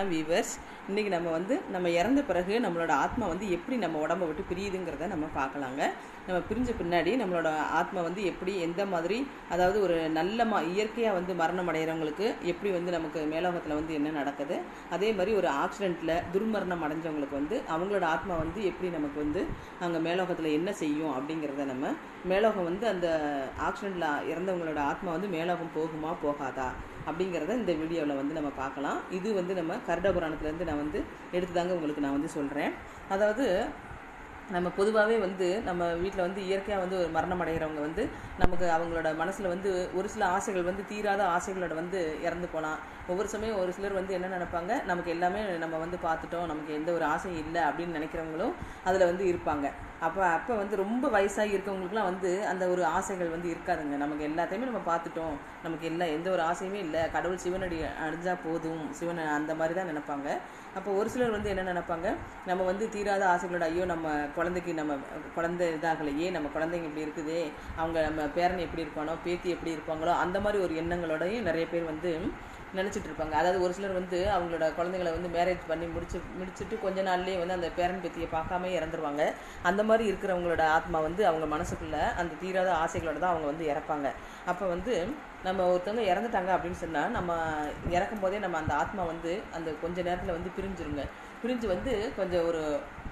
viewers இன்றைக்கி நம்ம வந்து நம்ம இறந்த பிறகு நம்மளோட ஆத்மா வந்து எப்படி நம்ம உடம்ப விட்டு பிரியுதுங்கிறத நம்ம பார்க்கலாங்க நம்ம பிரிஞ்ச பின்னாடி நம்மளோட ஆத்மா வந்து எப்படி எந்த மாதிரி அதாவது ஒரு நல்ல மா இயற்கையாக வந்து மரணம் அடைகிறவங்களுக்கு எப்படி வந்து நமக்கு மேலோகத்தில் வந்து என்ன நடக்குது அதே மாதிரி ஒரு ஆக்சிடெண்ட்டில் துர்மரணம் அடைஞ்சவங்களுக்கு வந்து அவங்களோட ஆத்மா வந்து எப்படி நமக்கு வந்து அங்கே மேலோகத்தில் என்ன செய்யும் அப்படிங்கிறத நம்ம மேலோகம் வந்து அந்த ஆக்சிடெண்ட்டில் இறந்தவங்களோட ஆத்மா வந்து மேலோகம் போகுமா போகாதா அப்படிங்கிறத இந்த வீடியோவில் வந்து நம்ம பார்க்கலாம் இது வந்து நம்ம கருட புராணத்துலேருந்து நான் வந்து எடுத்து தாங்க உங்களுக்கு நான் வந்து சொல்கிறேன் அதாவது நம்ம பொதுவாகவே வந்து நம்ம வீட்டில் வந்து இயற்கையாக வந்து ஒரு மரணம் அடைகிறவங்க வந்து நமக்கு அவங்களோட மனசில் வந்து ஒரு சில ஆசைகள் வந்து தீராத ஆசைகளோட வந்து இறந்து போகலாம் ஒவ்வொரு சமயம் ஒரு சிலர் வந்து என்ன நினைப்பாங்க நமக்கு எல்லாமே நம்ம வந்து பார்த்துட்டோம் நமக்கு எந்த ஒரு ஆசையும் இல்லை அப்படின்னு நினைக்கிறவங்களும் அதில் வந்து இருப்பாங்க அப்போ அப்போ வந்து ரொம்ப வயசாகி இருக்கவங்களுக்குலாம் வந்து அந்த ஒரு ஆசைகள் வந்து இருக்காதுங்க நமக்கு எல்லாத்தையுமே நம்ம பார்த்துட்டோம் நமக்கு எல்லா எந்த ஒரு ஆசையுமே இல்லை கடவுள் சிவனடி அடைஞ்சா போதும் சிவனை அந்த மாதிரி தான் நினைப்பாங்க அப்போ ஒரு சிலர் வந்து என்ன நினைப்பாங்க நம்ம வந்து தீராத ஆசைகளோட ஐயோ நம்ம குழந்தைக்கு நம்ம குழந்தை இதாகலையே நம்ம குழந்தைங்க இப்படி இருக்குதே அவங்க நம்ம பேரன் எப்படி இருப்பானோ பேத்தி எப்படி இருப்பாங்களோ அந்த மாதிரி ஒரு எண்ணங்களோடையும் நிறைய பேர் வந்து நினச்சிட்டு இருப்பாங்க அதாவது ஒரு சிலர் வந்து அவங்களோட குழந்தைங்களை வந்து மேரேஜ் பண்ணி முடிச்சு முடிச்சுட்டு கொஞ்ச நாள்லேயே வந்து அந்த பேரன் பேத்தியை பார்க்காம இறந்துருவாங்க அந்த மாதிரி இருக்கிறவங்களோட ஆத்மா வந்து அவங்க மனசுக்குள்ளே அந்த தீராத ஆசைகளோட தான் அவங்க வந்து இறப்பாங்க அப்போ வந்து நம்ம ஒருத்தவங்க இறந்துட்டாங்க அப்படின்னு சொன்னால் நம்ம இறக்கும் போதே நம்ம அந்த ஆத்மா வந்து அந்த கொஞ்ச நேரத்தில் வந்து பிரிஞ்சிருங்க பிரிஞ்சு வந்து கொஞ்சம் ஒரு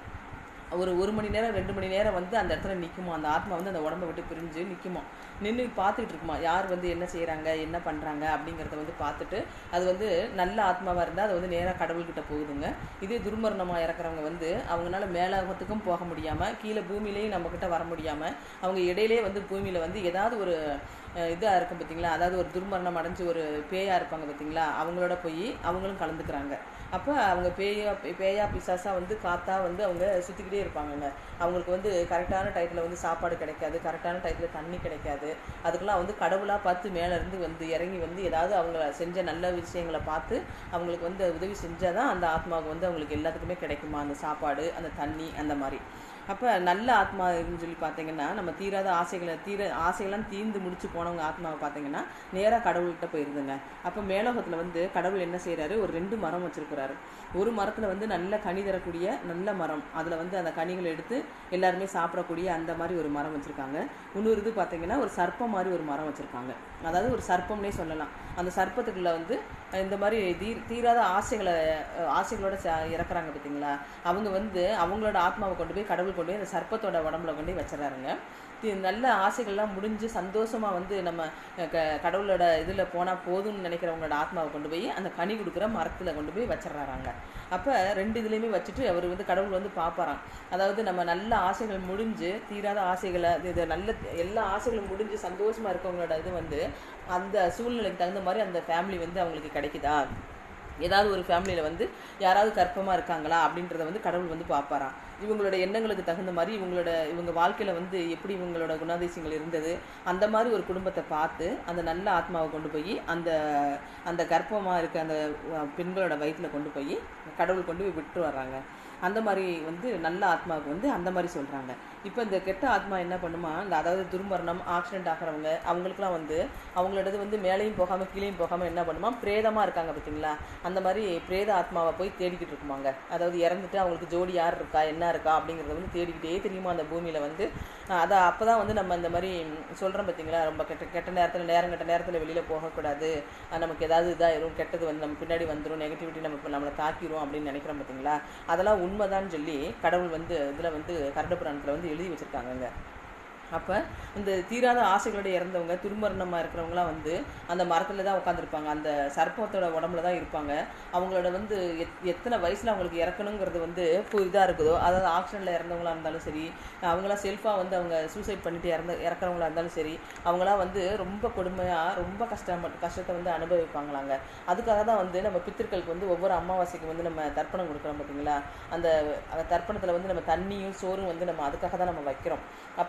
ஒரு ஒரு மணி நேரம் ரெண்டு மணி நேரம் வந்து அந்த இடத்துல நிற்குமா அந்த ஆத்மா வந்து அந்த உடம்பை விட்டு பிரிஞ்சு நிற்குமா நின்று பார்த்துட்டு இருக்குமா யார் வந்து என்ன செய்கிறாங்க என்ன பண்ணுறாங்க அப்படிங்கிறத வந்து பார்த்துட்டு அது வந்து நல்ல ஆத்மாவாக இருந்தால் அது வந்து நேராக கடவுள்கிட்ட போகுதுங்க இதே துர்மரணமாக இறக்குறவங்க வந்து அவங்களால மேலாகத்துக்கும் போக முடியாமல் கீழே பூமியிலையும் நம்மக்கிட்ட வர முடியாமல் அவங்க இடையிலே வந்து பூமியில் வந்து ஏதாவது ஒரு இதாக இருக்கும் பார்த்தீங்களா அதாவது ஒரு துர்மரணம் அடைஞ்சு ஒரு பேயாக இருப்பாங்க பார்த்தீங்களா அவங்களோட போய் அவங்களும் கலந்துக்கிறாங்க அப்போ அவங்க பேயா பேயா பிசாசாக வந்து காத்தா வந்து அவங்க சுற்றிக்கிட்டே இருப்பாங்கங்க அவங்களுக்கு வந்து கரெக்டான டயத்தில் வந்து சாப்பாடு கிடைக்காது கரெக்டான டயத்தில் தண்ணி கிடைக்காது அதுக்கெல்லாம் வந்து கடவுளாக பார்த்து மேலேருந்து வந்து இறங்கி வந்து ஏதாவது அவங்க செஞ்ச நல்ல விஷயங்களை பார்த்து அவங்களுக்கு வந்து உதவி செஞ்சால் தான் அந்த ஆத்மாவுக்கு வந்து அவங்களுக்கு எல்லாத்துக்குமே கிடைக்குமா அந்த சாப்பாடு அந்த தண்ணி அந்த மாதிரி அப்போ நல்ல ஆத்மா அப்படின்னு சொல்லி பார்த்தீங்கன்னா நம்ம தீராத ஆசைகளை தீர ஆசைகள்லாம் தீர்ந்து முடிச்சு போனவங்க ஆத்மாவை பார்த்தீங்கன்னா நேராக கடவுள்கிட்ட போயிருதுங்க அப்போ மேலோகத்தில் வந்து கடவுள் என்ன செய்கிறாரு ஒரு ரெண்டு மரம் வச்சுருக்கிறாரு ஒரு மரத்தில் வந்து நல்ல கனி தரக்கூடிய நல்ல மரம் அதில் வந்து அந்த கனிகளை எடுத்து எல்லாருமே சாப்பிடக்கூடிய அந்த மாதிரி ஒரு மரம் வச்சுருக்காங்க இன்னொரு இது பார்த்தீங்கன்னா ஒரு சர்ப்பம் மாதிரி ஒரு மரம் வச்சுருக்காங்க அதாவது ஒரு சர்ப்பம்னே சொல்லலாம் அந்த சர்ப்பத்துக்குள்ள வந்து இந்த மாதிரி தீ தீராத ஆசைகளை ஆசைகளோட இறக்குறாங்க பார்த்தீங்களா அவங்க வந்து அவங்களோட ஆத்மாவை கொண்டு போய் கடவுள் கொண்டு போய் அந்த சர்ப்பத்தோட உடம்புல கொண்டு போய் வச்சிடறாருங்க நல்ல ஆசைகள்லாம் முடிஞ்சு சந்தோஷமாக வந்து நம்ம க கடவுளோட இதில் போனால் போதும்னு நினைக்கிறவங்களோட ஆத்மாவை கொண்டு போய் அந்த கனி கொடுக்குற மரத்தில் கொண்டு போய் வச்சிடறாங்க அப்போ ரெண்டு இதுலேயுமே வச்சுட்டு அவர் வந்து கடவுள் வந்து பார்ப்பாராம் அதாவது நம்ம நல்ல ஆசைகள் முடிஞ்சு தீராத ஆசைகளை இது நல்ல எல்லா ஆசைகளும் முடிஞ்சு சந்தோஷமாக இருக்கவங்களோட இது வந்து அந்த சூழ்நிலைக்கு தகுந்த மாதிரி அந்த ஃபேமிலி வந்து அவங்களுக்கு கிடைக்குதா ஏதாவது ஒரு ஃபேமிலியில் வந்து யாராவது கற்பமாக இருக்காங்களா அப்படின்றத வந்து கடவுள் வந்து பார்ப்பாராம் இவங்களோட எண்ணங்களுக்கு தகுந்த மாதிரி இவங்களோட இவங்க வாழ்க்கையில் வந்து எப்படி இவங்களோட குணாதிசயங்கள் இருந்தது அந்த மாதிரி ஒரு குடும்பத்தை பார்த்து அந்த நல்ல ஆத்மாவை கொண்டு போய் அந்த அந்த கர்ப்பமாக இருக்க அந்த பெண்களோட வயிற்றில் கொண்டு போய் கடவுள் கொண்டு போய் விட்டு வர்றாங்க அந்த மாதிரி வந்து நல்ல ஆத்மாவுக்கு வந்து அந்த மாதிரி சொல்கிறாங்க இப்போ இந்த கெட்ட ஆத்மா என்ன பண்ணுமா இந்த அதாவது துர்மரணம் ஆக்சிடென்ட் ஆகிறவங்க அவங்களுக்குலாம் வந்து அவங்களோடது வந்து மேலேயும் போகாமல் கீழேயும் போகாமல் என்ன பண்ணுமா பிரேதமாக இருக்காங்க பார்த்தீங்களா அந்த மாதிரி பிரேத ஆத்மாவை போய் தேடிக்கிட்டு இருக்குமாங்க அதாவது இறந்துட்டு அவங்களுக்கு ஜோடி யார் இருக்கா என்ன இருக்கா அப்படிங்கிறத வந்து தேடிக்கிட்டே தெரியுமா அந்த பூமியில் வந்து அதை அப்போ தான் வந்து நம்ம இந்த மாதிரி சொல்கிறோம் பார்த்தீங்களா ரொம்ப கெட்ட கெட்ட நேரத்தில் நேரம் கெட்ட நேரத்தில் வெளியில் போகக்கூடாது நமக்கு ஏதாவது இதாகிடும் கெட்டது வந்து நம்ம பின்னாடி வந்துடும் நெகட்டிவிட்டி நம்ம நம்மளை தாக்கிடும் அப்படின்னு நினைக்கிறோம் பார்த்தீங்களா அதெல்லாம் உண்மைதான்னு சொல்லி கடவுள் வந்து இதில் வந்து கரடபுராணத்தில் வந்து எழுதி வச்சுருக்காங்கங்க அப்போ இந்த தீராத ஆசைகளோட இறந்தவங்க துர்மரணமாக இருக்கிறவங்களாம் வந்து அந்த மரத்தில் தான் உட்காந்துருப்பாங்க அந்த சர்ப்பத்தோட உடம்புல தான் இருப்பாங்க அவங்களோட வந்து எத் எத்தனை வயசில் அவங்களுக்கு இறக்கணுங்கிறது வந்து இப்போ இதாக இருக்குதோ அதாவது ஆக்சிடெண்ட்டில் இறந்தவங்களா இருந்தாலும் சரி அவங்களாம் செல்ஃபாக வந்து அவங்க சூசைட் பண்ணிட்டு இறந்த இறக்குறவங்களா இருந்தாலும் சரி அவங்களாம் வந்து ரொம்ப கொடுமையாக ரொம்ப கஷ்டம் கஷ்டத்தை வந்து அனுபவிப்பாங்களாங்க அதுக்காக தான் வந்து நம்ம பித்திருக்களுக்கு வந்து ஒவ்வொரு அமாவாசைக்கு வந்து நம்ம தர்ப்பணம் கொடுக்குறோம் பார்த்தீங்களா அந்த தர்ப்பணத்தில் வந்து நம்ம தண்ணியும் சோறும் வந்து நம்ம அதுக்காக தான் நம்ம வைக்கிறோம் அப்போ அவங்க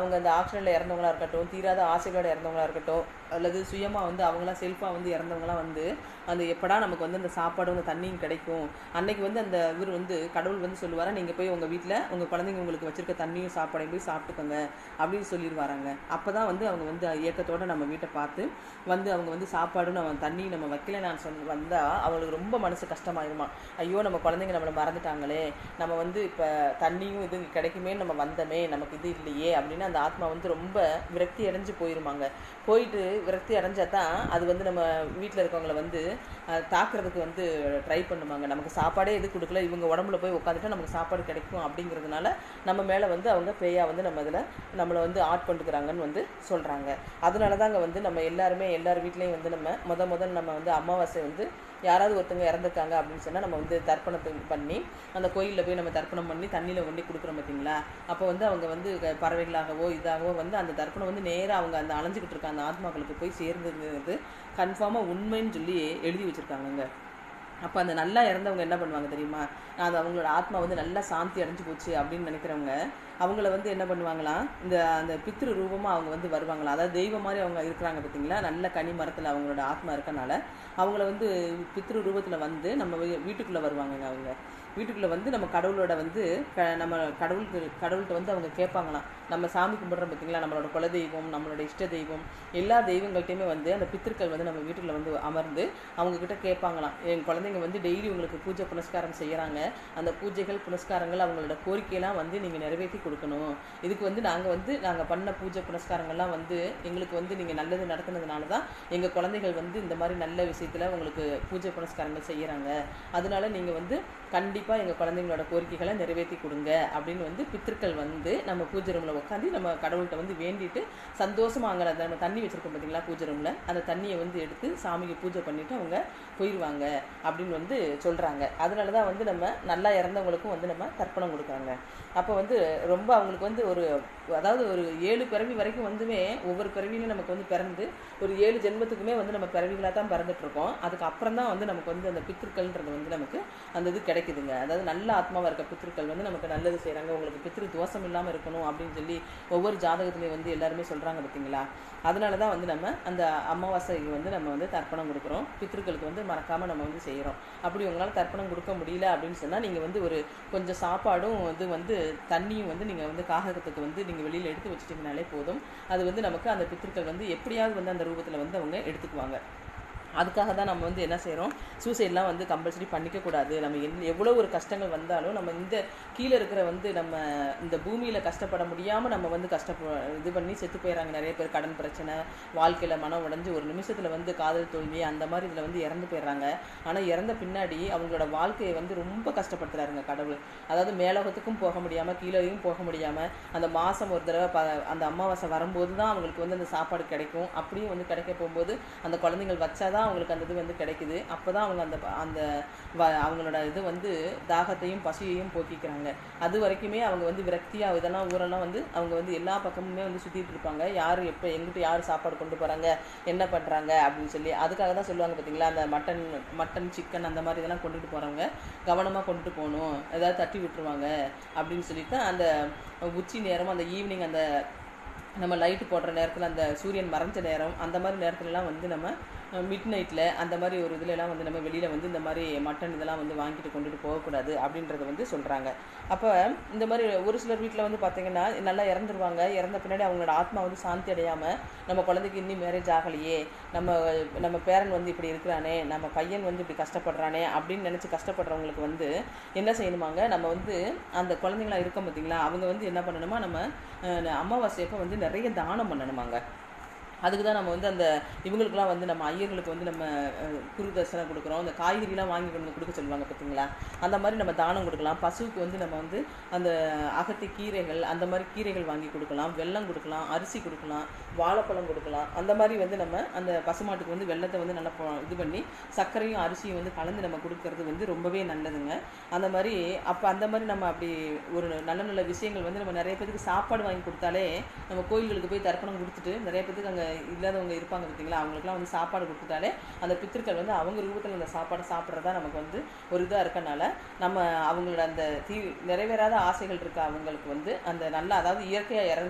அவங்க அந்த ஆக்சிடெண்ட்டில் இறந்தவங்களா இருக்கட்டும் தீராத ஆசைகளோட இறந்தவங்களா இருக்கட்டும் அல்லது சுயமாக வந்து அவங்களாம் செல்ஃபாக வந்து இறந்தவங்களாம் வந்து அந்த எப்படா நமக்கு வந்து அந்த சாப்பாடும் அந்த தண்ணியும் கிடைக்கும் அன்னைக்கு வந்து அந்த இவர் வந்து கடவுள் வந்து சொல்லுவாரா நீங்கள் போய் உங்கள் வீட்டில் உங்கள் குழந்தைங்க உங்களுக்கு வச்சிருக்க தண்ணியும் சாப்பாடையும் போய் சாப்பிட்டுக்கோங்க அப்படின்னு சொல்லிடுவாராங்க அப்போ தான் வந்து அவங்க வந்து இயக்கத்தோட நம்ம வீட்டை பார்த்து வந்து அவங்க வந்து சாப்பாடும் நம்ம தண்ணி நம்ம வைக்கல நான் சொன்ன வந்தால் அவங்களுக்கு ரொம்ப மனசு கஷ்டமாயிருமா ஐயோ நம்ம குழந்தைங்க நம்மளை மறந்துட்டாங்களே நம்ம வந்து இப்போ தண்ணியும் இது கிடைக்குமே நம்ம வந்தமே நமக்கு இது இல்லையே அப்படின்னு அந்த ஆத்மா வந்து ரொம்ப விரக்தி அடைஞ்சு போயிருமாங்க போயிட்டு விரக்தி அடைஞ்சா தான் அது வந்து நம்ம வீட்டில் இருக்கவங்கள வந்து அஹ், தாக்குறதுக்கு வந்து ட்ரை பண்ணுவாங்க நமக்கு சாப்பாடே எது கொடுக்கல இவங்க உடம்புல போய் உட்காந்துட்டா நமக்கு சாப்பாடு கிடைக்கும் அப்படிங்கிறதுனால நம்ம மேலே வந்து அவங்க பேயா வந்து நம்ம இதில் நம்மளை வந்து ஆட்கொண்டுக்கிறாங்கன்னு வந்து சொல்கிறாங்க அதனால தாங்க வந்து நம்ம எல்லாருமே எல்லார் வீட்லேயும் வந்து நம்ம முத முதல் நம்ம வந்து அமாவாசை வந்து யாராவது ஒருத்தவங்க இறந்துருக்காங்க அப்படின்னு சொன்னால் நம்ம வந்து தர்ப்பணத்துக்கு பண்ணி அந்த கோயிலில் போய் நம்ம தர்ப்பணம் பண்ணி தண்ணியில் கொண்டு கொடுக்குறோம் பார்த்தீங்களா அப்போ வந்து அவங்க வந்து க- பறவைகளாகவோ இதாகவோ வந்து அந்த தர்ப்பணம் வந்து நேராக அவங்க அந்த அலைஞ்சிக்கிட்டு இருக்க அந்த ஆத்மாக்களுக்கு போய் சேர்ந்ததுங்கிறது கன்ஃபார்மாக உண்மைன்னு சொல்லி எழுதி வச்சுருக்காங்கங்க அப்போ அந்த நல்லா இறந்தவங்க என்ன பண்ணுவாங்க தெரியுமா அது அவங்களோட ஆத்மா வந்து நல்லா சாந்தி அடைஞ்சு போச்சு அப்படின்னு நினைக்கிறவங்க அவங்கள வந்து என்ன பண்ணுவாங்களாம் இந்த அந்த பித்ரு ரூபமாக அவங்க வந்து வருவாங்களா அதாவது தெய்வம் மாதிரி அவங்க இருக்கிறாங்க பார்த்தீங்களா நல்ல கனி மரத்தில் அவங்களோட ஆத்மா இருக்கனால அவங்கள வந்து பித்ரு ரூபத்தில் வந்து நம்ம வீ- வீட்டுக்குள்ளே வருவாங்கங்க அவங்க வீட்டுக்குள்ளே வந்து நம்ம கடவுளோட வந்து க நம்ம கடவுளுக்கு கடவுள்கிட்ட வந்து அவங்க கேட்பாங்களாம் நம்ம சாமி கும்பிட்றோம் பார்த்தீங்களா நம்மளோட குலதெய்வம் நம்மளோட இஷ்ட தெய்வம் எல்லா தெய்வங்கள்ட்டையுமே வந்து அந்த பித்திருக்கள் வந்து நம்ம வீட்டுக்குள்ள வந்து அமர்ந்து அவங்க கிட்ட கேட்பாங்களாம் என் குழந்தைங்க வந்து டெய்லி உங்களுக்கு பூஜை புனஸ்காரம் செய்கிறாங்க அந்த பூஜைகள் புனஸ்காரங்கள் அவங்களோட கோரிக்கையெல்லாம் வந்து நீங்கள் நிறைவேற்றி கொடுக்கணும் இதுக்கு வந்து நாங்கள் வந்து நாங்கள் பண்ண பூஜை புனஸ்காரங்கள்லாம் வந்து எங்களுக்கு வந்து நீங்கள் நல்லது நடத்துனதுனால தான் எங்கள் குழந்தைகள் வந்து இந்த மாதிரி நல்ல விஷயத்தில் உங்களுக்கு பூஜை புனஸ்காரங்கள் செய்கிறாங்க அதனால நீங்கள் வந்து கண்டிப்பாக எங்கள் குழந்தைங்களோட கோரிக்கைகளை நிறைவேற்றி கொடுங்க அப்படின்னு வந்து பித்திருக்கள் வந்து நம்ம பூஜை ரூமில் உட்காந்து நம்ம கடவுள்கிட்ட வந்து வேண்டிட்டு சந்தோஷமாக அங்கே அந்த நம்ம தண்ணி வச்சுருக்கோம் பார்த்தீங்களா பூஜை ரூமில் அந்த தண்ணியை வந்து எடுத்து சாமிக்கு பூஜை பண்ணிவிட்டு அவங்க போயிடுவாங்க அப்படின்னு வந்து சொல்கிறாங்க அதனால தான் வந்து நம்ம நல்லா இறந்தவங்களுக்கும் வந்து நம்ம தர்ப்பணம் கொடுக்குறாங்க அப்போ வந்து ரொம்ப அவங்களுக்கு வந்து ஒரு அதாவது ஒரு ஏழு பிறவி வரைக்கும் வந்துமே ஒவ்வொரு பிறவியிலும் நமக்கு வந்து பிறந்து ஒரு ஏழு ஜென்மத்துக்குமே வந்து நம்ம பிறவிகளாக தான் பிறந்துட்டு இருக்கோம் அதுக்கு அப்புறம் தான் வந்து நமக்கு வந்து அந்த பித்திருக்கள்ன்றது வந்து நமக்கு அந்த இது கிடைக்குதுங்க அதாவது நல்ல ஆத்மாவாக இருக்க பித்திருக்கள் வந்து நமக்கு நல்லது செய்கிறாங்க உங்களுக்கு பித்திரு தோஷம் இல்லாமல் இருக்கணும் அப்படின்னு சொல்லி ஒவ்வொரு ஜாதகத்துலேயும் வந்து எல்லாருமே சொல்கிறாங்க பார்த்தீங்களா அதனால தான் வந்து நம்ம அந்த அமாவாசைக்கு வந்து நம்ம வந்து தர்ப்பணம் கொடுக்குறோம் பித்திருக்களுக்கு வந்து மறக்காமல் நம்ம வந்து செய்கிறோம் அப்படி உங்களால் தர்ப்பணம் கொடுக்க முடியல அப்படின்னு சொன்னால் நீங்கள் வந்து ஒரு கொஞ்சம் சாப்பாடும் இது வந்து தண்ணியும் வந்து நீங்கள் வந்து காகத்துக்கு வந்து நீங்கள் வெளியில் எடுத்து வச்சிட்டிங்கனாலே போதும் அது வந்து நமக்கு அந்த பித்திருக்கள் வந்து எப்படியாவது வந்து அந்த ரூபத்தில் வந்து அவங்க எடுத்துக்குவாங்க அதுக்காக தான் நம்ம வந்து என்ன செய்கிறோம் சூசைட்லாம் வந்து கம்பல்சரி பண்ணிக்கக்கூடாது நம்ம என் எவ்வளோ ஒரு கஷ்டங்கள் வந்தாலும் நம்ம இந்த கீழே இருக்கிற வந்து நம்ம இந்த பூமியில் கஷ்டப்பட முடியாமல் நம்ம வந்து கஷ்டப்ப இது பண்ணி செத்து போயிடறாங்க நிறைய பேர் கடன் பிரச்சனை வாழ்க்கையில் மனம் உடைஞ்சு ஒரு நிமிஷத்தில் வந்து காதல் தோல்வி அந்த மாதிரி இதில் வந்து இறந்து போயிடுறாங்க ஆனால் இறந்த பின்னாடி அவங்களோட வாழ்க்கையை வந்து ரொம்ப கஷ்டப்படுத்துறாருங்க கடவுள் அதாவது மேலோகத்துக்கும் போக முடியாமல் கீழேயும் போக முடியாமல் அந்த மாதம் ஒரு தடவை ப அந்த அமாவாசை வரும்போது தான் அவங்களுக்கு வந்து அந்த சாப்பாடு கிடைக்கும் அப்படியும் வந்து கிடைக்க போகும்போது அந்த குழந்தைங்கள் வச்சாதான் அவங்களுக்கு அந்த இது வந்து கிடைக்குது அப்போ தான் அவங்க அந்த ப- அந்த வ- அவங்களோட இது வந்து தாகத்தையும் பசியையும் போக்கிக்கிறாங்க அது வரைக்குமே அவங்க வந்து விரக்தியாக இதெல்லாம் ஊரெல்லாம் வந்து அவங்க வந்து எல்லா பக்கமுமே வந்து சுற்றிட்டு இருப்பாங்க யார் எப்போ எங்கிட்ட யார் சாப்பாடு கொண்டு போகிறாங்க என்ன பண்ணுறாங்க அப்படின்னு சொல்லி அதுக்காக தான் சொல்லுவாங்க பார்த்தீங்களா அந்த மட்டன் மட்டன் சிக்கன் அந்த மாதிரி இதெல்லாம் கொண்டுட்டு போகிறவங்க கவனமாக கொண்டுட்டு போகணும் ஏதாவது தட்டி விட்டுருவாங்க அப்படின்னு சொல்லிட்டு அந்த உச்சி நேரம் அந்த ஈவினிங் அந்த நம்ம லைட்டு போடுற நேரத்தில் அந்த சூரியன் மறைஞ்ச நேரம் அந்த மாதிரி நேரத்துலலாம் வந்து நம்ம மிட் நைட்டில் அந்த மாதிரி ஒரு இதுலலாம் வந்து நம்ம வெளியில் வந்து இந்த மாதிரி மட்டன் இதெல்லாம் வந்து வாங்கிட்டு கொண்டுட்டு போகக்கூடாது அப்படின்றத வந்து சொல்கிறாங்க அப்போ இந்த மாதிரி ஒரு சிலர் வீட்டில் வந்து பார்த்தீங்கன்னா நல்லா இறந்துருவாங்க இறந்த பின்னாடி அவங்களோட ஆத்மா வந்து சாந்தி அடையாமல் நம்ம குழந்தைக்கு இன்னும் மேரேஜ் ஆகலையே நம்ம நம்ம பேரன் வந்து இப்படி இருக்கிறானே நம்ம பையன் வந்து இப்படி கஷ்டப்படுறானே அப்படின்னு நினச்சி கஷ்டப்படுறவங்களுக்கு வந்து என்ன செய்யணுமாங்க நம்ம வந்து அந்த குழந்தைங்களா இருக்க பார்த்தீங்களா அவங்க வந்து என்ன பண்ணணுமா நம்ம அஹ், அமாவாசையப்போ வந்து நிறைய தானம் பண்ணணுமாங்க அதுக்கு தான் நம்ம வந்து அந்த இவங்களுக்குலாம் வந்து நம்ம ஐயர்களுக்கு வந்து நம்ம அஹ், குரு தரிசனம் கொடுக்குறோம் அந்த காய்கறிலாம் வாங்கி கொண்டு வந்து கொடுக்க சொல்லுவாங்க பார்த்தீங்களா அந்த மாதிரி நம்ம தானம் கொடுக்கலாம் பசுவுக்கு வந்து நம்ம வந்து அந்த அகத்தி கீரைகள் அந்த மாதிரி கீரைகள் வாங்கி கொடுக்கலாம் வெல்லம் கொடுக்கலாம் அரிசி கொடுக்கலாம் வாழைப்பழம் கொடுக்கலாம் அந்த மாதிரி வந்து நம்ம அந்த பசுமாட்டுக்கு வந்து வெள்ளத்தை வந்து நல்லா பொ- இது பண்ணி சர்க்கரையும் அரிசியும் வந்து கலந்து நம்ம கொடுக்கறது வந்து ரொம்பவே நல்லதுங்க அந்த மாதிரி அப்போ அந்த மாதிரி நம்ம அப்படி ஒரு நல்ல நல்ல விஷயங்கள் வந்து நம்ம நிறைய பேருக்கு சாப்பாடு வாங்கி கொடுத்தாலே நம்ம கோயில்களுக்கு போய் தர்ப்பணம் கொடுத்துட்டு நிறைய பேருக்கு அங்கே இல்லாதவங்க இருப்பாங்க பார்த்தீங்களா அவங்களுக்குலாம் வந்து சாப்பாடு கொடுத்துட்டாலே அந்த பித்திருக்கள் வந்து அவங்க ரூபத்தில் அந்த சாப்பாடை சாப்பிட்றதா நமக்கு வந்து ஒரு இதாக இருக்கனால நம்ம அவங்களோட அந்த தீ நிறைவேறாத ஆசைகள் இருக்க அவங்களுக்கு வந்து அந்த நல்ல அதாவது இயற்கையாக இறந்து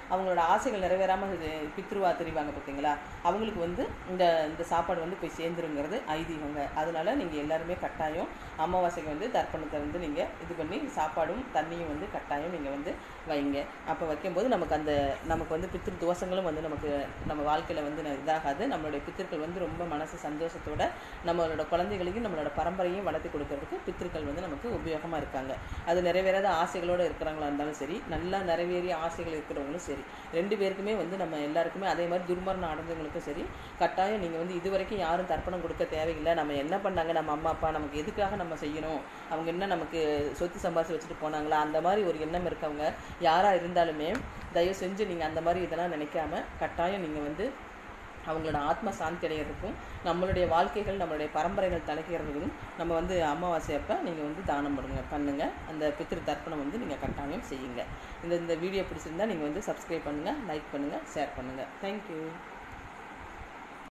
அவங்களோட ஆசைகள் நிறைவேறாமல் பித்ருவா தெரிவாங்க பார்த்தீங்களா அவங்களுக்கு வந்து இந்த இந்த சாப்பாடு வந்து போய் சேர்ந்துருங்கிறது ஐதீகங்க அதனால நீங்கள் எல்லாருமே கட்டாயம் அமாவாசைக்கு வந்து தர்ப்பணத்தை வந்து நீங்கள் இது பண்ணி சாப்பாடும் தண்ணியும் வந்து கட்டாயம் நீங்கள் வந்து வைங்க அப்போ வைக்கும்போது நமக்கு அந்த நமக்கு வந்து பித்ரு தோஷங்களும் வந்து நமக்கு நம்ம வாழ்க்கையில் வந்து ந- இதாகாது நம்மளுடைய பித்திருக்கள் வந்து ரொம்ப மனசு சந்தோஷத்தோட நம்மளோட குழந்தைகளையும் நம்மளோட பரம்பரையும் வளர்த்து கொடுக்கறதுக்கு பித்திருக்கள் வந்து நமக்கு உபயோகமாக இருக்காங்க அது நிறைவேறாத ஆசைகளோடு இருக்கிறவங்களா இருந்தாலும் சரி நல்லா நிறைவேறிய ஆசைகள் இருக்கிறவங்களும் சரி ரெண்டு பேருக்குமே வந்து நம்ம எல்லாருக்குமே அதே மாதிரி துர்மரணம் அடைஞ்சவங்களுக்கும் சரி கட்டாயம் நீங்கள் வந்து இது வரைக்கும் யாரும் தர்ப்பணம் கொடுக்க தேவையில்லை நம்ம என்ன பண்ணாங்க நம்ம அம்மா அப்பா நமக்கு எதுக்காக நம்ம செய்யணும் அவங்க என்ன நமக்கு சொத்து சம்பாதிச்சு வச்சுட்டு போனாங்களா அந்த மாதிரி ஒரு எண்ணம் இருக்கவங்க யாராக இருந்தாலுமே தயவு செஞ்சு நீங்கள் அந்த மாதிரி இதெல்லாம் நினைக்காம கட்டாயம் நீங்கள் வந்து அவங்களோட ஆத்ம சாந்தி அடைகிறதுக்கும் நம்மளுடைய வாழ்க்கைகள் நம்மளுடைய பரம்பரைகள் தலைக்கிறதுக்கும் நம்ம வந்து அமாவாசை அப்போ நீங்கள் வந்து தானம் பண்ணுங்க பண்ணுங்க அந்த பித்திரு தர்ப்பணம் வந்து நீங்கள் கட்டாயம் செய்யுங்க இந்த இந்த வீடியோ பிடிச்சிருந்தா நீங்கள் வந்து சப்ஸ்கிரைப் பண்ணுங்கள் லைக் பண்ணுங்கள் ஷேர் பண்ணுங்கள் தேங்க்யூ